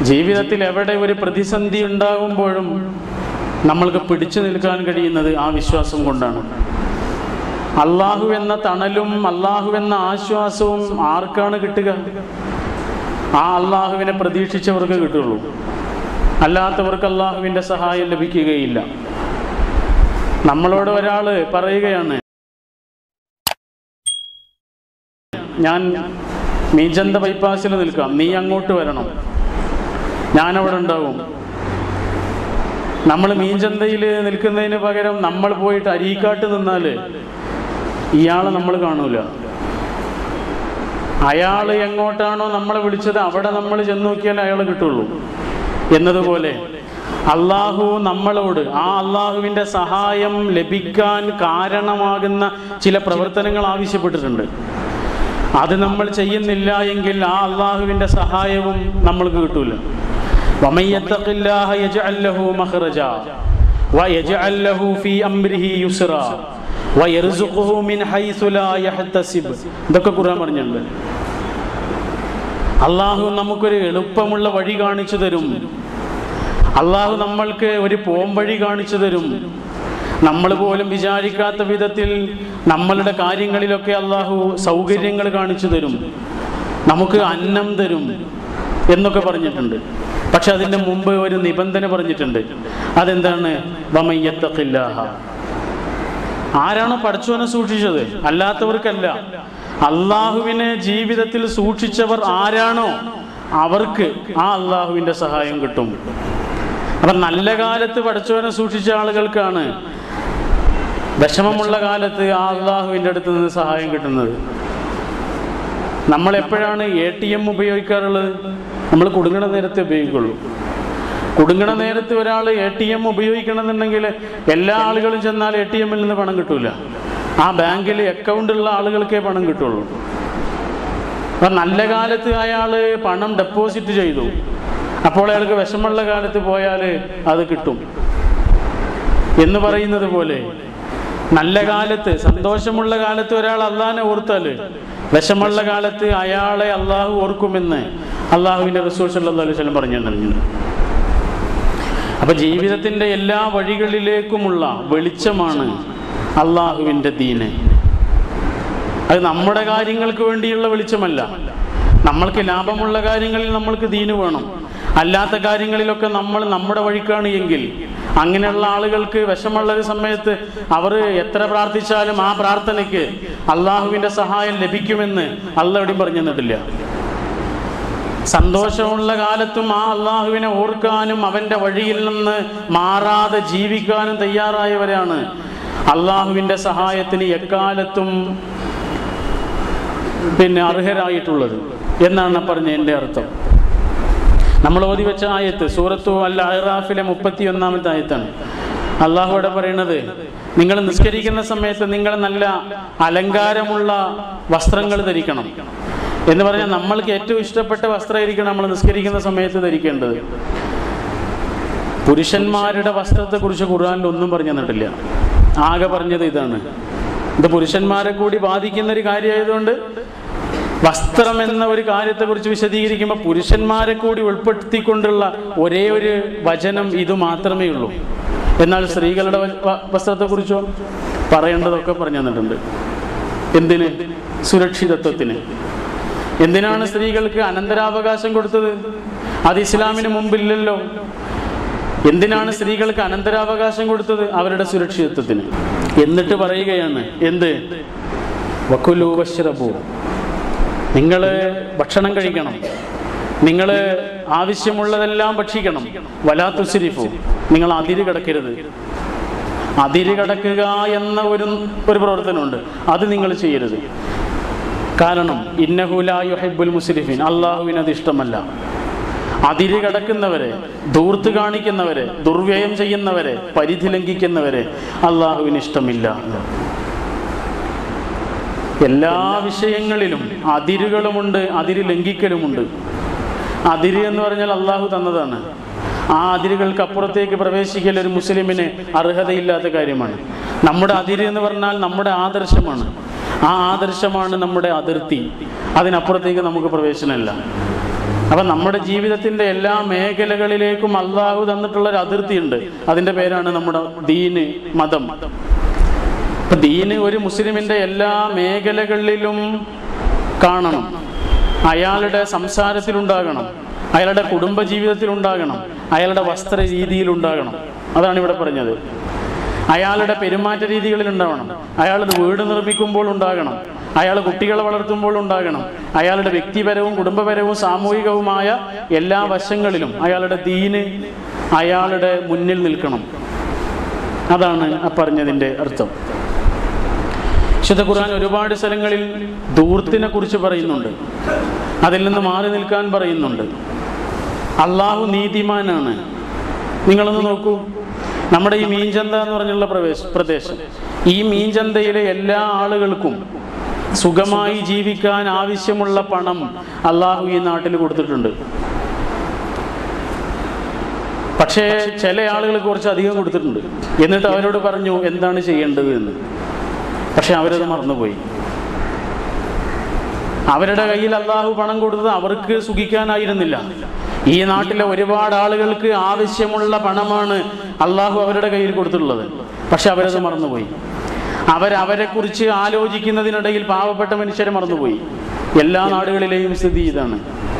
ജീവിതത്തിൽ എവിടെ ഒരു പ്രതിസന്ധി ഉണ്ടാകുമ്പോഴും നമ്മൾക്ക് പിടിച്ചു നിൽക്കാൻ കഴിയുന്നത് ആ വിശ്വാസം കൊണ്ടാണ് അള്ളാഹു എന്ന തണലും അള്ളാഹു എന്ന ആശ്വാസവും ആർക്കാണ് കിട്ടുക ആ അള്ളാഹുവിനെ പ്രതീക്ഷിച്ചവർക്ക് കിട്ടുള്ളൂ അല്ലാത്തവർക്ക് അള്ളാഹുവിൻ്റെ സഹായം ലഭിക്കുകയില്ല നമ്മളോട് ഒരാൾ പറയുകയാണ് ഞാൻ മീജന്ത ബൈപ്പാസിൽ നിൽക്കാം നീ അങ്ങോട്ട് വരണം ഞാനവിടെ ഉണ്ടാവും നമ്മൾ മീൻചന്തയിൽ നിൽക്കുന്നതിന് പകരം നമ്മൾ പോയിട്ട് അരീക്കാട്ട് നിന്നാൽ ഇയാളെ നമ്മൾ കാണൂല അയാൾ എങ്ങോട്ടാണോ നമ്മളെ വിളിച്ചത് അവിടെ നമ്മൾ ചെന്ന് നോക്കിയാൽ അയാൾ കിട്ടുള്ളൂ എന്നതുപോലെ അള്ളാഹു നമ്മളോട് ആ അള്ളാഹുവിൻ്റെ സഹായം ലഭിക്കാൻ കാരണമാകുന്ന ചില പ്രവർത്തനങ്ങൾ ആവശ്യപ്പെട്ടിട്ടുണ്ട് അത് നമ്മൾ ചെയ്യുന്നില്ല എങ്കിൽ ആ അള്ളാഹുവിൻ്റെ സഹായവും നമ്മൾക്ക് കിട്ടൂല ومن يتق الله يجعل له مخرجا ويجعل له في امره يسرا ويرزقه من حيث لا يحتسب ഇതൊക്കെ ഖുർആൻ പറഞ്ഞിട്ടുണ്ട് അള്ളാഹു നമുക്കൊരു എളുപ്പമുള്ള വഴി കാണിച്ചു തരും അള്ളാഹു നമ്മൾക്ക് ഒരു പോം വഴി കാണിച്ചു തരും നമ്മൾ പോലും വിചാരിക്കാത്ത വിധത്തിൽ നമ്മളുടെ കാര്യങ്ങളിലൊക്കെ അള്ളാഹു സൗകര്യങ്ങൾ കാണിച്ചു തരും നമുക്ക് അന്നം തരും എന്നൊക്കെ പറഞ്ഞിട്ടുണ്ട് പക്ഷെ അതിൻ്റെ മുമ്പ് ഒരു നിബന്ധന പറഞ്ഞിട്ടുണ്ട് അതെന്താണ് വമയ്യത്തഖില്ലാഹ ആരാണോ പഠിച്ചവനെ സൂക്ഷിച്ചത് അല്ലാത്തവർക്കല്ല അള്ളാഹുവിനെ ജീവിതത്തിൽ സൂക്ഷിച്ചവർ ആരാണോ അവർക്ക് ആ അള്ളാഹുവിൻ്റെ സഹായം കിട്ടും അപ്പം നല്ല കാലത്ത് പഠിച്ചവനെ സൂക്ഷിച്ച ആളുകൾക്കാണ് വിഷമമുള്ള കാലത്ത് ആ അള്ളാഹുവിൻ്റെ അടുത്ത് നിന്ന് സഹായം കിട്ടുന്നത് നമ്മൾ എപ്പോഴാണ് എ ടി എം ഉപയോഗിക്കാറുള്ളത് നമ്മൾ കുടുങ്ങണ നേരത്തെ ഉപയോഗിക്കുള്ളൂ കുടുങ്ങണ നേരത്ത് ഒരാൾ എ ടി എം ഉപയോഗിക്കണമെന്നുണ്ടെങ്കിൽ എല്ലാ ആളുകളും ചെന്നാൽ എ ടി എമ്മിൽ നിന്ന് പണം കിട്ടൂല ആ ബാങ്കിൽ അക്കൗണ്ട് ഉള്ള ആളുകൾക്കേ പണം കിട്ടുള്ളൂ അപ്പം നല്ല കാലത്ത് അയാൾ പണം ഡെപ്പോസിറ്റ് ചെയ്തു അപ്പോൾ അയാൾക്ക് വിഷമമുള്ള കാലത്ത് പോയാൽ അത് കിട്ടും എന്ന് പറയുന്നത് പോലെ നല്ല കാലത്ത് സന്തോഷമുള്ള കാലത്ത് ഒരാൾ അള്ളാഹിനെ ഓർത്താൽ വിഷമുള്ള കാലത്ത് അയാളെ അള്ളാഹു ഓർക്കുമെന്ന് അള്ളാഹുവിൻ്റെ റസൂൽ സല്ലല്ലാഹു അലൈഹി വസല്ലം പറഞ്ഞിട്ടുണ്ട് അപ്പൊ ജീവിതത്തിന്റെ എല്ലാ വഴികളിലേക്കുമുള്ള വെളിച്ചമാണ് അള്ളാഹുവിൻ്റെ ദീന് അത് നമ്മുടെ കാര്യങ്ങൾക്ക് വേണ്ടിയുള്ള വെളിച്ചമല്ല നമ്മൾക്ക് ലാഭമുള്ള കാര്യങ്ങളിൽ നമ്മൾക്ക് ദീന് വേണം അല്ലാത്ത കാര്യങ്ങളിലൊക്കെ നമ്മൾ നമ്മുടെ വഴിക്കാണ് എങ്കിൽ അങ്ങനെയുള്ള ആളുകൾക്ക് വിഷമുള്ള ഒരു സമയത്ത് അവർ എത്ര പ്രാർത്ഥിച്ചാലും ആ പ്രാർത്ഥനയ്ക്ക് അള്ളാഹുവിൻ്റെ സഹായം ലഭിക്കുമെന്ന് അള്ള എവിടെയും പറഞ്ഞു തന്നിട്ടില്ല സന്തോഷമുള്ള കാലത്തും ആ അള്ളാഹുവിനെ ഓർക്കാനും അവൻ്റെ വഴിയിൽ നിന്ന് മാറാതെ ജീവിക്കാനും തയ്യാറായവരാണ് അള്ളാഹുവിൻ്റെ സഹായത്തിന് എക്കാലത്തും പിന്നെ അർഹരായിട്ടുള്ളത് എന്നാണ് പറഞ്ഞ എൻ്റെ അർത്ഥം നമ്മൾ ഓതി വെച്ച ആയത്ത് സൂറത്തു അൽ അഹ്റാഫിലെ മുപ്പത്തി ഒന്നാമത്തെ ആയത്താണ് അള്ളാഹുവിടെ പറയണത് നിങ്ങൾ നിസ്കരിക്കുന്ന സമയത്ത് നിങ്ങൾ നല്ല അലങ്കാരമുള്ള വസ്ത്രങ്ങൾ ധരിക്കണം എന്ന് പറഞ്ഞാൽ നമ്മൾക്ക് ഏറ്റവും ഇഷ്ടപ്പെട്ട വസ്ത്രമായിരിക്കണം നമ്മൾ നിസ്കരിക്കുന്ന സമയത്ത് ധരിക്കേണ്ടത് പുരുഷന്മാരുടെ വസ്ത്രത്തെക്കുറിച്ച് ഖുർആനിൽ ഒന്നും പറഞ്ഞു തന്നിട്ടില്ല ആകെ പറഞ്ഞത് ഇതാണ് ഇത് പുരുഷന്മാരെ കൂടി ബാധിക്കുന്ന ഒരു കാര്യമായതുകൊണ്ട് വസ്ത്രം എന്ന ഒരു കാര്യത്തെക്കുറിച്ച് വിശദീകരിക്കുമ്പോൾ പുരുഷന്മാരെ കൂടി ഉൾപ്പെടുത്തിക്കൊണ്ടുള്ള ഒരേ ഒരു വചനം ഇത് മാത്രമേ ഉള്ളൂ എന്നാൽ സ്ത്രീകളുടെ വ- വ- വസ്ത്രത്തെക്കുറിച്ചോ പറയേണ്ടതൊക്കെ പറഞ്ഞു തന്നിട്ടുണ്ട് എന്തിന് സുരക്ഷിതത്വത്തിന് എന്തിനാണ് സ്ത്രീകൾക്ക് അനന്തരാവകാശം കൊടുത്തത് അത് ഇസ്ലാമിന് മുമ്പില്ലല്ലോ എന്തിനാണ് സ്ത്രീകൾക്ക് അനന്തരാവകാശം കൊടുത്തത് അവരുടെ സുരക്ഷിതത്വത്തിന് എന്നിട്ട് പറയുകയാണ് എന്ത് വക്കുലു വശ്രബു നിങ്ങൾ ഭക്ഷണം കഴിക്കണം നിങ്ങൾ ആവശ്യമുള്ളതെല്ലാം ഭക്ഷിക്കണം വലാത്തുസിരിഫു നിങ്ങൾ അതിര് കിടക്കരുത് അതിര് കടക്കുക എന്ന ഒരു ഒരു പ്രവർത്തനമുണ്ട് അത് നിങ്ങൾ ചെയ്യരുത് കാരണം ഇന്നഹുലായുഹബുൽ മുസ്ലിഫിൻ അള്ളാഹുവിന് അത് ഇഷ്ടമല്ല അതിര് കടക്കുന്നവരെ ദൂർത്ത് കാണിക്കുന്നവരെ ദുർവ്യയം ചെയ്യുന്നവരെ പരിധി ലംഘിക്കുന്നവരെ അള്ളാഹുവിന് ഇഷ്ടമില്ല എല്ലാ വിഷയങ്ങളിലും അതിരുകളുമുണ്ട് അതിര് ലംഘിക്കലുമുണ്ട് അതിര് എന്ന് പറഞ്ഞാൽ അള്ളാഹു തന്നതാണ് ആ അതിരുകൾക്ക് അപ്പുറത്തേക്ക് പ്രവേശിക്കൽ ഒരു മുസ്ലിമിന് അർഹതയില്ലാത്ത കാര്യമാണ് നമ്മുടെ അതിര് എന്ന് പറഞ്ഞാൽ നമ്മുടെ ആദർശമാണ് ആ ആദർശമാണ് നമ്മുടെ അതിർത്തി അതിനപ്പുറത്തേക്ക് നമുക്ക് പ്രവേശനമില്ല അപ്പൊ നമ്മുടെ ജീവിതത്തിന്റെ എല്ലാ മേഖലകളിലേക്കും അള്ളാഹു തന്നിട്ടുള്ള ഒരു അതിർത്തിയുണ്ട് അതിന്റെ പേരാണ് നമ്മുടെ ദീന് മതം അപ്പൊ ദീന് ഒരു മുസ്ലിമിന്റെ എല്ലാ മേഖലകളിലും കാണണം അയാളുടെ സംസാരത്തിലുണ്ടാകണം അയാളുടെ കുടുംബ ജീവിതത്തിലുണ്ടാകണം അയാളുടെ വസ്ത്ര രീതിയിലുണ്ടാകണം അതാണ് ഇവിടെ പറഞ്ഞത് അയാളുടെ പെരുമാറ്റ രീതികളിൽ ഉണ്ടാവണം അയാളുടെ വീട് നിർമ്മിക്കുമ്പോൾ ഉണ്ടാകണം അയാൾ കുട്ടികളെ വളർത്തുമ്പോൾ ഉണ്ടാകണം അയാളുടെ വ്യക്തിപരവും കുടുംബപരവും സാമൂഹികവുമായ എല്ലാ വശങ്ങളിലും അയാളുടെ ദീന് അയാളുടെ മുന്നിൽ നിൽക്കണം അതാണ് ആ പറഞ്ഞതിൻ്റെ അർത്ഥം വിശുദ്ധ ഖുർആൻ ഒരുപാട് സ്ഥലങ്ങളിൽ ദൂർത്തിനെ കുറിച്ച് പറയുന്നുണ്ട് അതിൽ നിന്ന് മാറി നിൽക്കാൻ പറയുന്നുണ്ട് അള്ളാഹു നീതിമാനാണ് നിങ്ങളൊന്ന് നോക്കൂ നമ്മുടെ ഈ മീൻചന്ത എന്ന് പറഞ്ഞുള്ള പ്രവേശ പ്രദേശം ഈ മീൻചന്തയിലെ എല്ലാ ആളുകൾക്കും സുഖമായി ജീവിക്കാൻ ആവശ്യമുള്ള പണം അള്ളാഹു ഈ നാട്ടിൽ കൊടുത്തിട്ടുണ്ട് പക്ഷേ ചില ആളുകൾക്ക് കുറച്ച് അധികം കൊടുത്തിട്ടുണ്ട് എന്നിട്ട് അവരോട് പറഞ്ഞു എന്താണ് ചെയ്യേണ്ടത് എന്ന് പക്ഷെ അവരത് മറന്നുപോയി അവരുടെ കയ്യിൽ അള്ളാഹു പണം കൊടുത്തത് അവർക്ക് സുഖിക്കാനായിരുന്നില്ല ഈ നാട്ടിലെ ഒരുപാട് ആളുകൾക്ക് ആവശ്യമുള്ള പണമാണ് അള്ളാഹു അവരുടെ കയ്യിൽ കൊടുത്തിട്ടുള്ളത് പക്ഷെ അവരത് മറന്നുപോയി അവരവരെ കുറിച്ച് ആലോചിക്കുന്നതിനിടയിൽ പാവപ്പെട്ട മനുഷ്യരെ മറന്നുപോയി എല്ലാ നാടുകളിലെയും സ്ഥിതി ഇതാണ്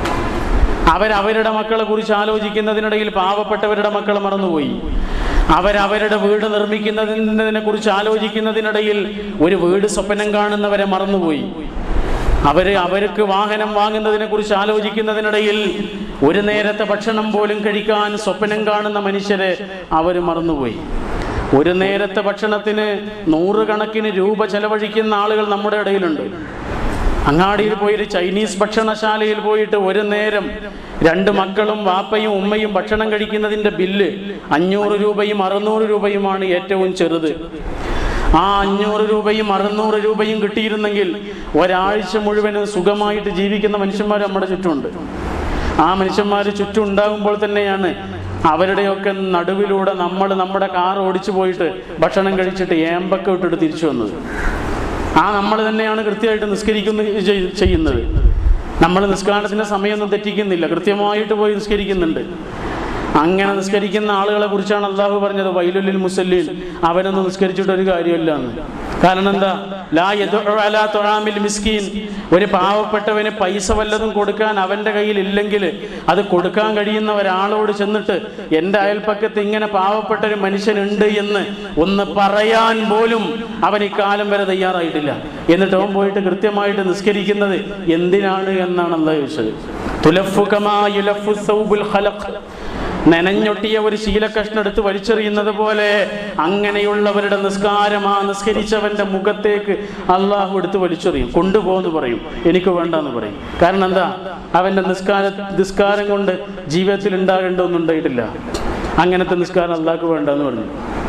അവരവരുടെ മക്കളെ കുറിച്ച് ആലോചിക്കുന്നതിനിടയിൽ പാവപ്പെട്ടവരുടെ മക്കളെ മറന്നുപോയി അവരവരുടെ വീട് നിർമ്മിക്കുന്നതിനെ കുറിച്ച് ആലോചിക്കുന്നതിനിടയിൽ ഒരു വീട് സ്വപ്നം കാണുന്നവരെ മറന്നുപോയി അവര് അവർക്ക് വാഹനം വാങ്ങുന്നതിനെ കുറിച്ച് ആലോചിക്കുന്നതിനിടയിൽ ഒരു നേരത്തെ ഭക്ഷണം പോലും കഴിക്കാൻ സ്വപ്നം കാണുന്ന മനുഷ്യരെ അവർ മറന്നുപോയി ഒരു നേരത്തെ ഭക്ഷണത്തിന് നൂറുകണക്കിന് രൂപ ചെലവഴിക്കുന്ന ആളുകൾ നമ്മുടെ ഇടയിലുണ്ട് അങ്ങാടിയിൽ പോയി ഒരു ചൈനീസ് ഭക്ഷണശാലയിൽ പോയിട്ട് ഒരു നേരം രണ്ട് മക്കളും വാപ്പയും ഉമ്മയും ഭക്ഷണം കഴിക്കുന്നതിന്റെ ബില്ല് അഞ്ഞൂറ് രൂപയും അറുന്നൂറ് രൂപയുമാണ് ഏറ്റവും ചെറുത് ആ അഞ്ഞൂറ് രൂപയും അറുന്നൂറ് രൂപയും കിട്ടിയിരുന്നെങ്കിൽ ഒരാഴ്ച മുഴുവനും സുഖമായിട്ട് ജീവിക്കുന്ന മനുഷ്യന്മാർ നമ്മുടെ ചുറ്റുമുണ്ട് ആ മനുഷ്യന്മാർ ചുറ്റും ഉണ്ടാകുമ്പോൾ തന്നെയാണ് അവരുടെയൊക്കെ നടുവിലൂടെ നമ്മൾ നമ്മുടെ കാർ ഓടിച്ചു പോയിട്ട് ഭക്ഷണം കഴിച്ചിട്ട് ഏമ്പൊക്കെ ഇട്ടിട്ട് തിരിച്ചു വന്നത് ആ നമ്മൾ തന്നെയാണ് കൃത്യമായിട്ട് നിസ്കരിക്കുന്ന ചെയ്- ചെയ്യുന്നത് നമ്മൾ നിസ്കാരത്തിന്റെ സമയമൊന്നും തെറ്റിക്കുന്നില്ല കൃത്യമായിട്ട് പോയി നിസ്കരിക്കുന്നുണ്ട് അങ്ങനെ നിസ്കരിക്കുന്ന ആളുകളെ കുറിച്ചാണ് അള്ളാഹു പറഞ്ഞത് വൈലുല്ലിൽ മുസല്ലീൻ അവനൊന്നും നിസ്കരിച്ചിട്ട് ഒരു കാര്യമില്ല എന്ന് കാരണം എന്താ ലാ യദ്ഉ അലാ തുആമിൽ മിസ്കീൻ ഒരു പാവപ്പെട്ടവന് പൈസ വല്ലതും കൊടുക്കാൻ അവന്റെ കയ്യിൽ ഇല്ലെങ്കിൽ അത് കൊടുക്കാൻ കഴിയുന്ന ഒരാളോട് ചെന്നിട്ട് എൻ്റെ അയൽപ്പക്കത്ത് ഇങ്ങനെ പാവപ്പെട്ട ഒരു മനുഷ്യനുണ്ട് എന്ന് ഒന്ന് പറയാൻ പോലും അവൻ ഇക്കാലം വരെ തയ്യാറായിട്ടില്ല എന്നിട്ട് അവൻ പോയിട്ട് കൃത്യമായിട്ട് നിസ്കരിക്കുന്നത് എന്തിനാണ് എന്നാണ് അള്ളാഹു ചോദിച്ചത് തുലഫു കമാ യുലഫു സൗബുൽ ഖലഖ് നനഞ്ഞൊട്ടിയ ഒരു ശീലക്കഷ്ണം എടുത്ത് വലിച്ചെറിയുന്നത് പോലെ അങ്ങനെയുള്ളവരുടെ നിസ്കാരം ആ നിസ്കരിച്ചവന്റെ മുഖത്തേക്ക് അള്ളാഹു എടുത്ത് വലിച്ചെറിയും കൊണ്ടുപോകുന്നു പറയും എനിക്ക് വേണ്ടെന്ന് പറയും കാരണം എന്താ അവന്റെ നിസ്കാര നിസ്കാരം കൊണ്ട് ജീവിതത്തിൽ ഉണ്ടാകേണ്ട ഒന്നും ഉണ്ടായിട്ടില്ല അങ്ങനത്തെ നിസ്കാരം അള്ളാഹ്ക്ക് വേണ്ടെന്ന് പറഞ്ഞു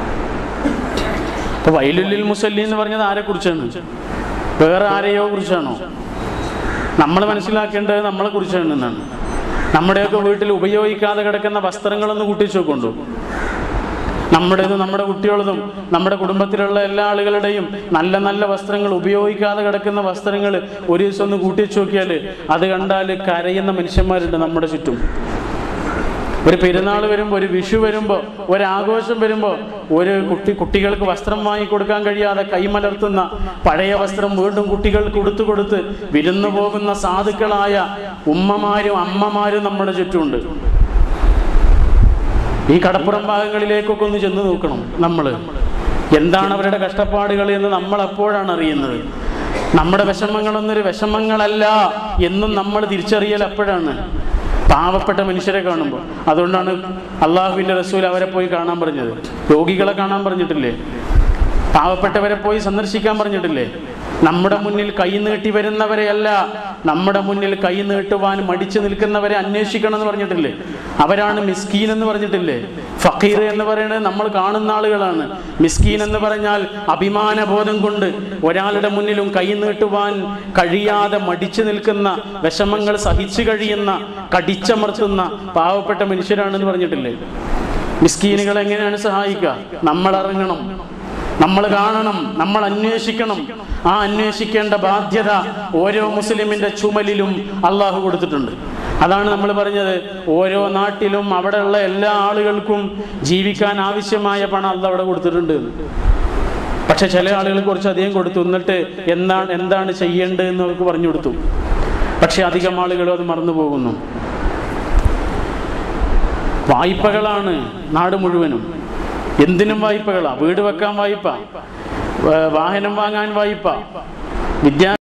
അപ്പൊ വൈലുല്ലിൽ മുസല്ലി എന്ന് പറഞ്ഞത് ആരെ കുറിച്ചാണ് വേറെ ആരെയോ കുറിച്ചാണോ നമ്മൾ മനസ്സിലാക്കേണ്ടത് നമ്മളെ കുറിച്ചാണ് എന്നാണ് നമ്മുടെയൊക്കെ വീട്ടിൽ ഉപയോഗിക്കാതെ കിടക്കുന്ന വസ്ത്രങ്ങളൊന്ന് കൂട്ടിച്ചു നോക്കൊണ്ടു നമ്മുടേതും നമ്മുടെ കുട്ടികളതും നമ്മുടെ കുടുംബത്തിലുള്ള എല്ലാ ആളുകളുടെയും നല്ല നല്ല വസ്ത്രങ്ങൾ ഉപയോഗിക്കാതെ കിടക്കുന്ന വസ്ത്രങ്ങൾ ഒരു ദിവസം ഒന്ന് കൂട്ടിച്ചു നോക്കിയാൽ അത് കണ്ടാൽ കരയുന്ന മനുഷ്യന്മാരുണ്ട് നമ്മുടെ ചുറ്റും ഒരു പെരുന്നാൾ വരുമ്പോൾ ഒരു വിഷു വരുമ്പോൾ ഒരു ആഘോഷം വരുമ്പോൾ ഒരു കുട്ടി കുട്ടികൾക്ക് വസ്ത്രം വാങ്ങിക്കൊടുക്കാൻ കഴിയാതെ കൈമലർത്തുന്ന പഴയ വസ്ത്രം വീണ്ടും കുട്ടികൾക്ക് കൊടുത്തു കൊടുത്ത് വിരുന്നു പോകുന്ന സാധുക്കളായ ഉമ്മമാരും അമ്മമാരും നമ്മുടെ ചുറ്റുമുണ്ട് ഈ കടപ്പുറം ഭാഗങ്ങളിലേക്കൊക്കെ ഒന്ന് ചെന്ന് നോക്കണം നമ്മൾ എന്താണ് അവരുടെ കഷ്ടപ്പാടുകൾ എന്ന് നമ്മൾ അപ്പോഴാണ് അറിയുന്നത് നമ്മുടെ വിഷമങ്ങളൊന്നൊരു വിഷമങ്ങളല്ല എന്നും നമ്മൾ തിരിച്ചറിയൽ അപ്പോഴാണ് പാവപ്പെട്ട മനുഷ്യരെ കാണുമ്പോൾ അതുകൊണ്ടാണ് അള്ളാഹുവിൻ്റെ റസൂൽ അവരെ പോയി കാണാൻ പറഞ്ഞത് രോഗികളെ കാണാൻ പറഞ്ഞിട്ടില്ലേ പാവപ്പെട്ടവരെ പോയി സന്ദർശിക്കാൻ പറഞ്ഞിട്ടില്ലേ നമ്മുടെ മുന്നിൽ കൈ നീട്ടി വരുന്നവരെയല്ല നമ്മുടെ മുന്നിൽ കൈ നീട്ടുവാൻ മടിച്ചു നിൽക്കുന്നവരെ അന്വേഷിക്കണം എന്ന് പറഞ്ഞിട്ടില്ലേ അവരാണ് മിസ്കീൻ എന്ന് പറഞ്ഞിട്ടില്ലേ ഫക്കീർ എന്ന് പറയുന്നത് നമ്മൾ കാണുന്ന ആളുകളാണ് മിസ്കീൻ എന്ന് പറഞ്ഞാൽ അഭിമാനബോധം കൊണ്ട് ഒരാളുടെ മുന്നിലും കൈ നീട്ടുവാൻ കഴിയാതെ മടിച്ചു നിൽക്കുന്ന വിഷമങ്ങൾ സഹിച്ചു കഴിയുന്ന കടിച്ചമർത്തുന്ന പാവപ്പെട്ട മനുഷ്യരാണെന്ന് പറഞ്ഞിട്ടില്ലേ മിസ്കീനുകൾ എങ്ങനെയാണ് സഹായിക്കുക നമ്മൾ ഇറങ്ങണം നമ്മൾ കാണണം നമ്മൾ അന്വേഷിക്കണം ആ അന്വേഷിക്കേണ്ട ബാധ്യത ഓരോ മുസ്ലിമിന്റെ ചുമലിലും അള്ളാഹു കൊടുത്തിട്ടുണ്ട് അതാണ് നമ്മൾ പറഞ്ഞത് ഓരോ നാട്ടിലും അവിടെയുള്ള എല്ലാ ആളുകൾക്കും ജീവിക്കാൻ ആവശ്യമായ പണം അല്ല അവിടെ കൊടുത്തിട്ടുണ്ട് പക്ഷെ ചില ആളുകൾ കുറച്ച് അധികം കൊടുത്തു എന്നിട്ട് എന്താണ് എന്താണ് ചെയ്യേണ്ടത് എന്ന് അവർക്ക് പറഞ്ഞു കൊടുത്തു പക്ഷെ അധികം ആളുകളും അത് മറന്നു പോകുന്നു വായ്പകളാണ് നാട് മുഴുവനും എന്തിനും വായ്പകളാ വീട് വെക്കാൻ വായ്പ വ- വാഹനം വാങ്ങാൻ വായ്പ വിദ്യാ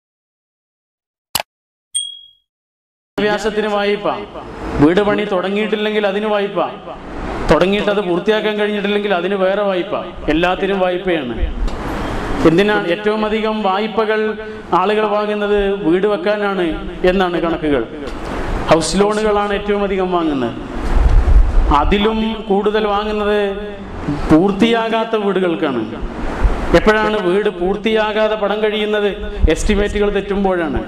വിദ്യാഭ്യാസത്തിന് വായ്പ വീട് പണി തുടങ്ങിയിട്ടില്ലെങ്കിൽ അതിന് വായ്പ തുടങ്ങിയിട്ട് അത് പൂർത്തിയാക്കാൻ കഴിഞ്ഞിട്ടില്ലെങ്കിൽ അതിന് വേറെ വായ്പ എല്ലാത്തിനും വായ്പയാണ് എന്തിനാണ് ഏറ്റവും അധികം വായ്പകൾ ആളുകൾ വാങ്ങുന്നത് വീട് വെക്കാനാണ് എന്നാണ് കണക്കുകൾ ഹൗസ് ലോണുകളാണ് ഏറ്റവും അധികം വാങ്ങുന്നത് അതിലും കൂടുതൽ വാങ്ങുന്നത് പൂർത്തിയാകാത്ത വീടുകൾക്കാണ് എപ്പോഴാണ് വീട് പൂർത്തിയാകാതെ പടം കഴിയുന്നത് എസ്റ്റിമേറ്റുകൾ തെറ്റുമ്പോഴാണ്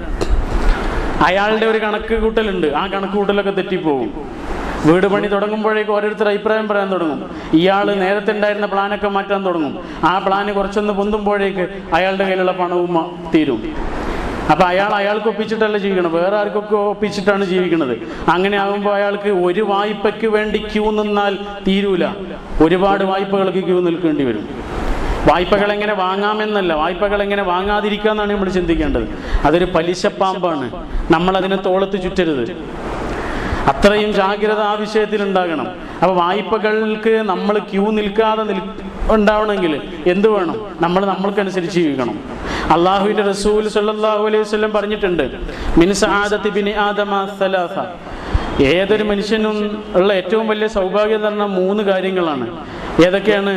അയാളുടെ ഒരു കണക്ക് കൂട്ടലുണ്ട് ആ കണക്ക് കൂട്ടലൊക്കെ തെറ്റിപ്പോകും വീട് പണി തുടങ്ങുമ്പോഴേക്കും ഓരോരുത്തർ അഭിപ്രായം പറയാൻ തുടങ്ങും ഇയാൾ നേരത്തെ ഉണ്ടായിരുന്ന പ്ലാനൊക്കെ മാറ്റാൻ തുടങ്ങും ആ പ്ലാന് കുറച്ചൊന്ന് പൊന്തുമ്പോഴേക്ക് അയാളുടെ കയ്യിലുള്ള പണവും മ- തീരും അപ്പൊ അയാൾ അയാൾക്ക് ഒപ്പിച്ചിട്ടല്ല ജീവിക്കണം വേറെ ആർക്കൊക്കെ ഒപ്പിച്ചിട്ടാണ് ജീവിക്കുന്നത് അങ്ങനെ ആകുമ്പോൾ അയാൾക്ക് ഒരു വായ്പയ്ക്ക് വേണ്ടി ക്യൂ നിന്നാൽ തീരൂല ഒരുപാട് വായ്പകൾക്ക് ക്യൂ നിൽക്കേണ്ടി വരും വായ്പകൾ എങ്ങനെ വാങ്ങാമെന്നല്ല വായ്പകൾ എങ്ങനെ വാങ്ങാതിരിക്കാന്നാണ് നമ്മൾ ചിന്തിക്കേണ്ടത് അതൊരു പലിശപ്പാമ്പാണ് നമ്മൾ അതിനെ തോളത്ത് ചുറ്റരുത് അത്രയും ജാഗ്രത ആ വിഷയത്തിൽ ഉണ്ടാകണം അപ്പൊ വായ്പകൾക്ക് നമ്മൾ ക്യൂ നിൽക്കാതെ നിൽ ഉണ്ടാവണമെങ്കിൽ എന്ത് വേണം നമ്മൾ നമ്മൾക്കനുസരിച്ച് ജീവിക്കണം അള്ളാഹുവിന്റെ റസൂൽ സല്ലല്ലാഹു അലൈഹി വസല്ലം പറഞ്ഞിട്ടുണ്ട് മിൻ സആദത്തി ബിനി ആദമ സലാസ ഏതൊരു മനുഷ്യനും ഉള്ള ഏറ്റവും വലിയ സൗഭാഗ്യം എന്ന് പറഞ്ഞാൽ മൂന്ന് കാര്യങ്ങളാണ് ഏതൊക്കെയാണ്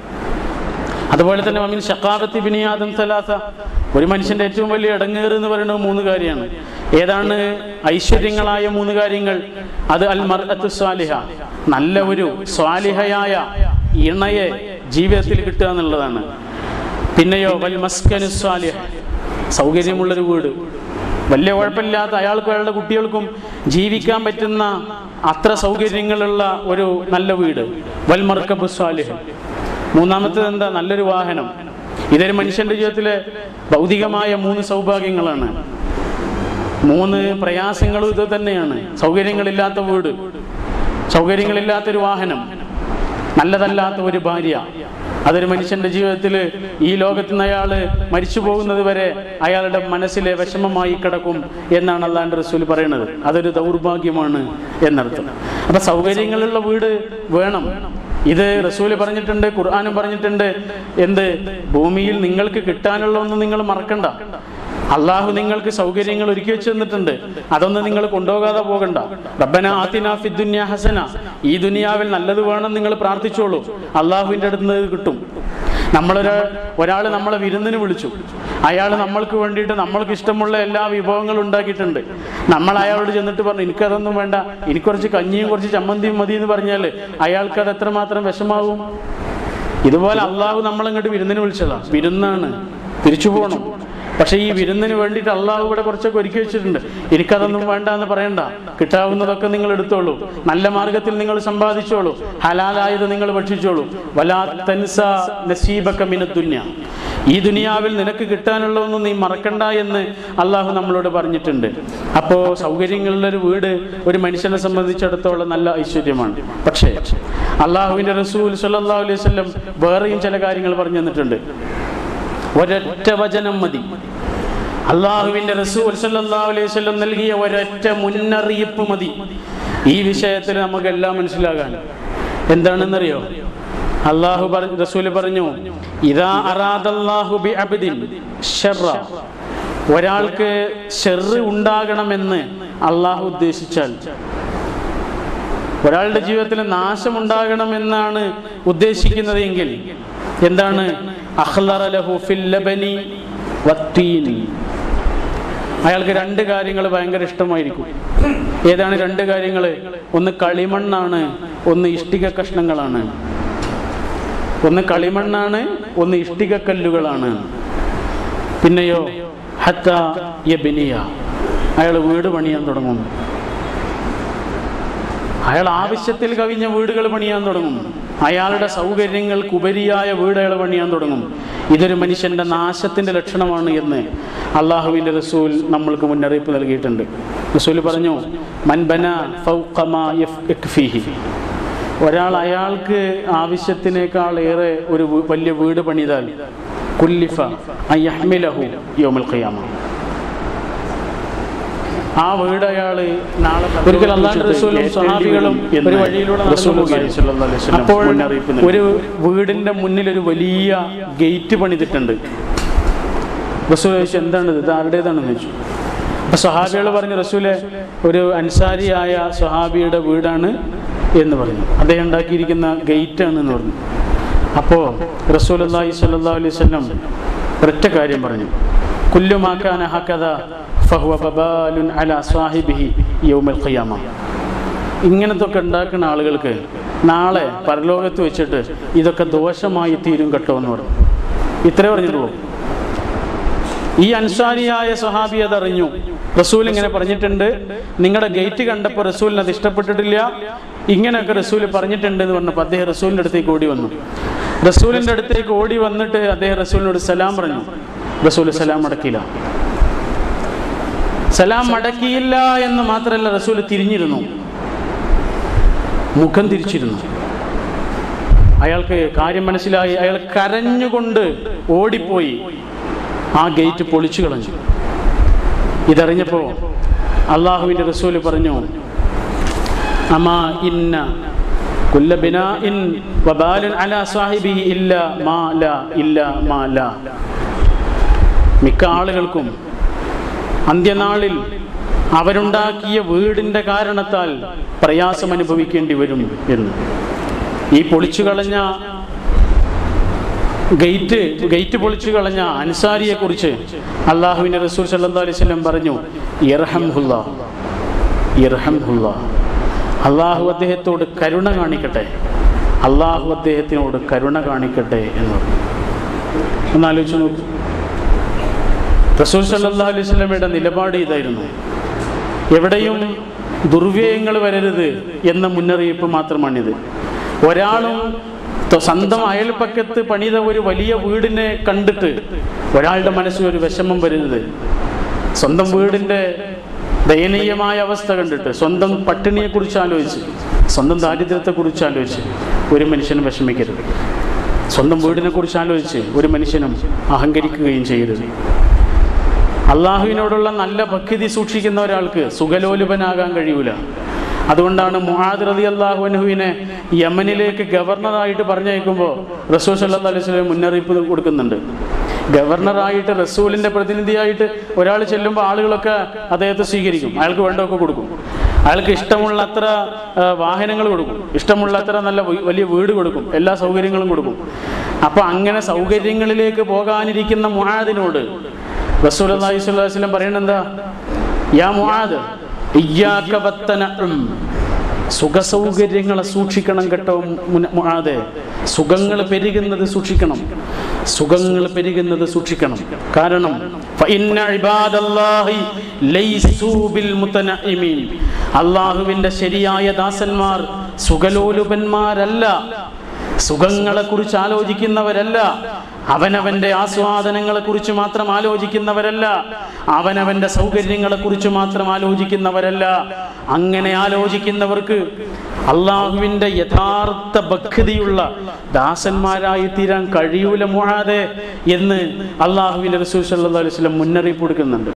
അതുപോലെ തന്നെ മമിൻ ഷക്കാബത്തി ബിനിയാദം സലാസ ഒരു മനുഷ്യന്റെ ഏറ്റവും വലിയ ഇടങ്ങേറ് എന്ന് പറയുന്നത് മൂന്ന് കാര്യമാണ് ഏതാണ് ഐശ്വര്യങ്ങളായ മൂന്ന് കാര്യങ്ങൾ അത് അൽ മർഅത്തു സ്വാലിഹ നല്ല ഒരു സ്വാലിഹയായ ഇണയെ ജീവിതത്തിൽ കിട്ടുക എന്നുള്ളതാണ് പിന്നെയോ വൽ മസ്കനു സ്വാലിഹ സൗകര്യമുള്ളൊരു വീട് വലിയ കുഴപ്പമില്ലാത്ത അയാൾക്കും അയാളുടെ കുട്ടികൾക്കും ജീവിക്കാൻ പറ്റുന്ന അത്ര സൗകര്യങ്ങളുള്ള ഒരു നല്ല വീട് വൽ മർക്കബു സ്വാലിഹ മൂന്നാമത്തേത് എന്താ നല്ലൊരു വാഹനം ഇതൊരു മനുഷ്യന്റെ ജീവിതത്തിലെ ഭൗതികമായ മൂന്ന് സൗഭാഗ്യങ്ങളാണ് മൂന്ന് പ്രയാസങ്ങളും ഇത് തന്നെയാണ് സൗകര്യങ്ങളില്ലാത്ത വീട് സൗകര്യങ്ങളില്ലാത്തൊരു വാഹനം നല്ലതല്ലാത്ത ഒരു ഭാര്യ അതൊരു മനുഷ്യന്റെ ജീവിതത്തിൽ ഈ ലോകത്ത് നിന്ന് അയാൾ മരിച്ചു പോകുന്നത് വരെ അയാളുടെ മനസ്സിലെ വിഷമമായി കിടക്കും എന്നാണ് അള്ളാന്റെ റസൂൽ പറയുന്നത് അതൊരു ദൗർഭാഗ്യമാണ് എന്നർത്ഥം അപ്പൊ സൗകര്യങ്ങളുള്ള വീട് വേണം ഇത് റസൂല് പറഞ്ഞിട്ടുണ്ട് ഖുർആാനും പറഞ്ഞിട്ടുണ്ട് എന്ത് ഭൂമിയിൽ നിങ്ങൾക്ക് കിട്ടാനുള്ള ഒന്നും നിങ്ങൾ മറക്കണ്ട അള്ളാഹു നിങ്ങൾക്ക് സൗകര്യങ്ങൾ ഒരുക്കി വെച്ച് തന്നിട്ടുണ്ട് അതൊന്നും നിങ്ങൾ കൊണ്ടുപോകാതെ പോകണ്ട റബ്ബന ആത്തിന ഫിദ്ദുന്യ ഹസന ഈ ദുനിയാവിൽ നല്ലത് വേണം നിങ്ങൾ പ്രാർത്ഥിച്ചോളൂ അള്ളാഹുവിൻ്റെ അടുത്ത് നിന്ന് ഇത് കിട്ടും നമ്മളൊരു ഒരാൾ നമ്മളെ വിരുന്നിന് വിളിച്ചു അയാൾ നമ്മൾക്ക് വേണ്ടിയിട്ട് നമ്മൾക്ക് ഇഷ്ടമുള്ള എല്ലാ വിഭവങ്ങളും ഉണ്ടാക്കിയിട്ടുണ്ട് നമ്മൾ അയാളോട് ചെന്നിട്ട് പറഞ്ഞു എനിക്കതൊന്നും വേണ്ട എനിക്ക് കുറച്ച് കഞ്ഞിയും കുറച്ച് ചമ്മന്തിയും മതി എന്ന് പറഞ്ഞാൽ അയാൾക്ക് അത് എത്രമാത്രം വിഷമാവും ഇതുപോലെ അള്ളാഹു നമ്മളങ്ങോട്ട് വിരുന്നിന് വിളിച്ചതാ വിരുന്നാണ് തിരിച്ചു പോകണം പക്ഷേ ഈ വിരുന്നിന് വേണ്ടിയിട്ട് അള്ളാഹു ഇവിടെ കുറച്ചൊക്കെ ഒരുക്കി വെച്ചിട്ടുണ്ട് എനിക്കതൊന്നും വേണ്ട എന്ന് പറയണ്ട കിട്ടാവുന്നതൊക്കെ നിങ്ങൾ എടുത്തോളൂ നല്ല മാർഗത്തിൽ നിങ്ങൾ സമ്പാദിച്ചോളൂ ഹലാലായത് നിങ്ങൾ ഭക്ഷിച്ചോളൂ വലാ തൻസ നസീബക മിന ദുന്യ ഈ ദുനിയാവിൽ നിനക്ക് കിട്ടാനുള്ളതൊന്നും നീ മറക്കണ്ട എന്ന് അള്ളാഹു നമ്മളോട് പറഞ്ഞിട്ടുണ്ട് അപ്പോൾ സൗകര്യങ്ങളുള്ളൊരു വീട് ഒരു മനുഷ്യനെ സംബന്ധിച്ചിടത്തോളം നല്ല ഐശ്വര്യമാണ് പക്ഷേ അള്ളാഹുവിൻ്റെ റസൂൽ സല്ലല്ലാഹു അലൈഹി വസല്ലം വേറെയും ചില കാര്യങ്ങൾ പറഞ്ഞു തന്നിട്ടുണ്ട് ഒരൊറ്റ വചനം മതി അള്ളാഹുവിന്റെ റസൂൽ സല്ലല്ലാഹു അലൈഹി വസല്ലം നൽകിയ ഒരൊറ്റ മുന്നറിയിപ്പ് മതി ഈ വിഷയത്തിൽ നമുക്ക് എല്ലാം മനസ്സിലാകാൻ എന്താണെന്നറിയോ അള്ളാഹു പറ- റസൂല് പറഞ്ഞു ഇതാ അറാദല്ലാഹു ബി അബ്ദിൻ ശർറ ഒരാൾക്ക് ഷെറ് ഉണ്ടാകണമെന്ന് അള്ളാഹു ഉദ്ദേശിച്ചാൽ ഒരാളുടെ ജീവിതത്തിൽ നാശമുണ്ടാകണമെന്നാണ് ഉദ്ദേശിക്കുന്നത് എങ്കിൽ എന്താണ് അഖ്ലറ ലഹു ഫിൽ ലബനി വത്തീൻ. അയാൾക്ക് രണ്ട് കാര്യങ്ങൾ ഭയങ്കര ഇഷ്ടമായിരിക്കും ഏതാണ് രണ്ട് കാര്യങ്ങൾ ഒന്ന് കളിമണ്ണാണ് ഒന്ന് ഇഷ്ടിക കഷ്ണങ്ങളാണ് ഒന്ന് കളിമണ്ണാണ് ഒന്ന് ഇഷ്ടിക കല്ലുകളാണ് പിന്നെയോ ഹത്ത യബിനിയ അയാൾ വീട് പണിയാൻ തുടങ്ങും അയാൾ ആവശ്യത്തിൽ കവിഞ്ഞ വീടുകൾ പണിയാൻ തുടങ്ങും അയാളുടെ സൗകര്യങ്ങൾക്ക് ഉപരിയായ വീടുകൾ പണിയാൻ തുടങ്ങും ഇതൊരു മനുഷ്യന്റെ നാശത്തിന്റെ ലക്ഷണമാണ് എന്ന് അള്ളാഹുവിന്റെ റസൂൽ നമ്മൾക്ക് മുന്നറിയിപ്പ് നൽകിയിട്ടുണ്ട് റസൂൽ പറഞ്ഞു മൻബന ഒരാൾ അയാൾക്ക് ആവശ്യത്തിനേക്കാൾ ഏറെ ഒരു വീ- വലിയ വീട് പണിതാൽ കുല്ലിഫ അയ്യഹ്മിലഹു യൗമുൽ ഖിയാമ ആ വീട് അയാള് നാളെ ഒരിക്കൽ അള്ളാഹുവിന്റെ റസൂലും സ്വഹാബികളും ഒരു വഴിയിലൂടെ നടന്നു പോകുകയായിരുന്നു. അപ്പോൾ ഒരു വീടിന്റെ മുന്നിൽ ഒരു വലിയ ഗേറ്റ് പണിതിട്ടുണ്ട് റസൂൽ ചോദിച്ചു എന്താണ് ഇത് ആരുടേതാണെന്ന് ചോദിച്ചു അപ്പൊ സ്വഹാബികൾ പറഞ്ഞു റസൂലെ ഒരു അൻസാരിയായ സ്വഹാബിയുടെ വീടാണ് എന്ന് പറഞ്ഞു അദ്ദേഹം ഉണ്ടാക്കിയിരിക്കുന്ന ഗേറ്റ് ആണ് എന്ന് പറഞ്ഞു അപ്പോൾ റസൂൽ അള്ളാഹി സല്ലാ അലൈഹി സ്വലം ഒരൊറ്റ കാര്യം പറഞ്ഞു കുല്ലുമാക്കാൻ ഹക്കഥ ഫഹുവ ബബാലുൻ അല സാഹിബിഹി യൗമൽ ഖിയാമ ഇങ്ങനത്തെ ഒക്കെ ഉണ്ടാക്കുന്ന ആളുകൾക്ക് നാളെ പരലോകത്ത് വെച്ചിട്ട് ഇതൊക്കെ ദോഷമായി തീരും കേട്ടോ എന്ന് പറഞ്ഞു ഇത്രേ പറഞ്ഞിട്ട് പോകും ഈ അൻസാരിയായ സ്വഹാബി അതറിഞ്ഞു റസൂൽ ഇങ്ങനെ പറഞ്ഞിട്ടുണ്ട് നിങ്ങളുടെ ഗേറ്റ് കണ്ടപ്പോൾ റസൂലിന് അത് ഇഷ്ടപ്പെട്ടിട്ടില്ല ഇങ്ങനെയൊക്കെ റസൂൽ പറഞ്ഞിട്ടുണ്ട് എന്ന് പറഞ്ഞപ്പോൾ അദ്ദേഹം റസൂലിൻ്റെ അടുത്തേക്ക് ഓടി വന്നു റസൂലിൻ്റെ അടുത്തേക്ക് ഓടി വന്നിട്ട് അദ്ദേഹം റസൂലിനോട് സലാം പറഞ്ഞു റസൂൽ സലാം അടക്കിയില്ല സലാം മടക്കിയില്ല എന്ന് മാത്രമല്ല റസൂൽ തിരിഞ്ഞിരുന്നു മുഖം തിരിച്ചിരുന്നു അയാൾക്ക് കാര്യം മനസ്സിലായി അയാൾ കരഞ്ഞുകൊണ്ട് ഓടിപ്പോയി ആ ഗേറ്റ് പൊളിച്ചു കളഞ്ഞു ഇതറിഞ്ഞപ്പോൾ അള്ളാഹുവിൻ്റെ റസൂല് പറഞ്ഞു അമാ ഇന്ന കുല്ല ബിനാഇൻ വബാലുൻ അലാ സാഹിബിഹി ഇല്ല മാ ല ഇല്ല മാ ല മിക്ക ആളുകൾക്കും അന്ത്യനാളിൽ അവരുണ്ടാക്കിയ വീടിന്റെ കാരണത്താൽ പ്രയാസം അനുഭവിക്കേണ്ടി വരും എന്ന് ഈ പൊളിച്ചു കളഞ്ഞ ഗേറ്റ് ഗേറ്റ് പൊളിച്ചു കളഞ്ഞ അൻസാരിയെ കുറിച്ച് അള്ളാഹുവിന്റെ റസൂൽ സല്ലാ അലൈഹി സ്വലം പറഞ്ഞു ഇർഹംഹുല്ല ഇർഹംഹുല്ല അള്ളാഹു അദ്ദേഹത്തോട് കരുണ കാണിക്കട്ടെ അള്ളാഹു അദ്ദേഹത്തിനോട് കരുണ കാണിക്കട്ടെ എന്ന് പറഞ്ഞു ഒന്ന് ആലോചിച്ച് നോക്കൂ റസൂൽ സല്ലാ അലൈഹി സ്വലമയുടെ നിലപാട് ഇതായിരുന്നു എവിടെയും ദുർവ്യയങ്ങൾ വരരുത് എന്ന മുന്നറിയിപ്പ് മാത്രമാണിത് ഒരാളും ത- സ്വന്തം അയൽപ്പക്കത്ത് പണിത ഒരു വലിയ വീടിനെ കണ്ടിട്ട് ഒരാളുടെ മനസ്സിൽ ഒരു വിഷമം വരുന്നത് സ്വന്തം വീടിന്റെ ദയനീയമായ അവസ്ഥ കണ്ടിട്ട് സ്വന്തം പട്ടിണിയെ കുറിച്ച് ആലോചിച്ച് സ്വന്തം ദാരിദ്ര്യത്തെ കുറിച്ച് ആലോചിച്ച് ഒരു മനുഷ്യനും വിഷമിക്കരുത് സ്വന്തം വീടിനെ കുറിച്ച് ആലോചിച്ച് ഒരു മനുഷ്യനും അഹങ്കരിക്കുകയും ചെയ്യരുത് അള്ളാഹുവിനോടുള്ള നല്ല ഭക്തി സൂക്ഷിക്കുന്ന ഒരാൾക്ക് സുഖലോലുപനാകാൻ കഴിയൂല അതുകൊണ്ടാണ് മുഹാദ് റതി അള്ളാഹു അനുഹുവിനെ യമനിലേക്ക് ഗവർണറായിട്ട് പറഞ്ഞയക്കുമ്പോൾ റസൂൽ സല്ലാ അലൈഹി സ്വലം മുന്നറിയിപ്പ് കൊടുക്കുന്നുണ്ട് ഗവർണറായിട്ട് റസൂലിന്റെ പ്രതിനിധിയായിട്ട് ഒരാൾ ചെല്ലുമ്പോൾ ആളുകളൊക്കെ അദ്ദേഹത്തെ സ്വീകരിക്കും അയാൾക്ക് വേണ്ടതൊക്കെ കൊടുക്കും അയാൾക്ക് ഇഷ്ടമുള്ള അത്ര വാഹനങ്ങൾ കൊടുക്കും ഇഷ്ടമുള്ള അത്ര നല്ല വ- വലിയ വീട് കൊടുക്കും എല്ലാ സൗകര്യങ്ങളും കൊടുക്കും അപ്പൊ അങ്ങനെ സൗകര്യങ്ങളിലേക്ക് പോകാനിരിക്കുന്ന മുഹാദിനോട് റസൂൽ അള്ളാഹി സ്വല്ലല്ലാഹു അലൈഹി വസല്ലം പറയുന്നത് എന്താ യാ മുആദ് ഇയ്യാക വത്തനഉം സുഖസൗകര്യങ്ങളെ സൂക്ഷിക്കണം കേട്ടോ മുന- മുആദേ സുഖങ്ങൾ പെരുകുന്നത് സൂക്ഷിക്കണം സുഖങ്ങൾ പെരുകുന്നത് സൂക്ഷിക്കണം കാരണം ഫഇന്ന ഇബാദല്ലാഹി ലൈസൂ ബിൽ മുതനഇമീൻ അള്ളാഹുവിന്റെ ശരിയായ ദാസന്മാർ സുഖലോലുപന്മാരല്ല സുഖങ്ങളെ കുറിച്ച് ആലോചിക്കുന്നവരല്ല അവനവന്റെ ആസ്വാദനങ്ങളെ കുറിച്ച് മാത്രം ആലോചിക്കുന്നവരല്ല അവനവന്റെ സൗകര്യങ്ങളെ കുറിച്ച് മാത്രം ആലോചിക്കുന്നവരല്ല അങ്ങനെ ആലോചിക്കുന്നവർക്ക് അള്ളാഹുവിന്റെ യഥാർത്ഥ ഭക്തിയുള്ള ദാസന്മാരായി തീരാൻ കഴിയൂല മുഹാതെ എന്ന് അള്ളാഹുവിന്റെ റസൂൽ സല്ലല്ലാഹു അലൈഹി വസല്ലം മുന്നറിയിപ്പ് കൊടുക്കുന്നുണ്ട്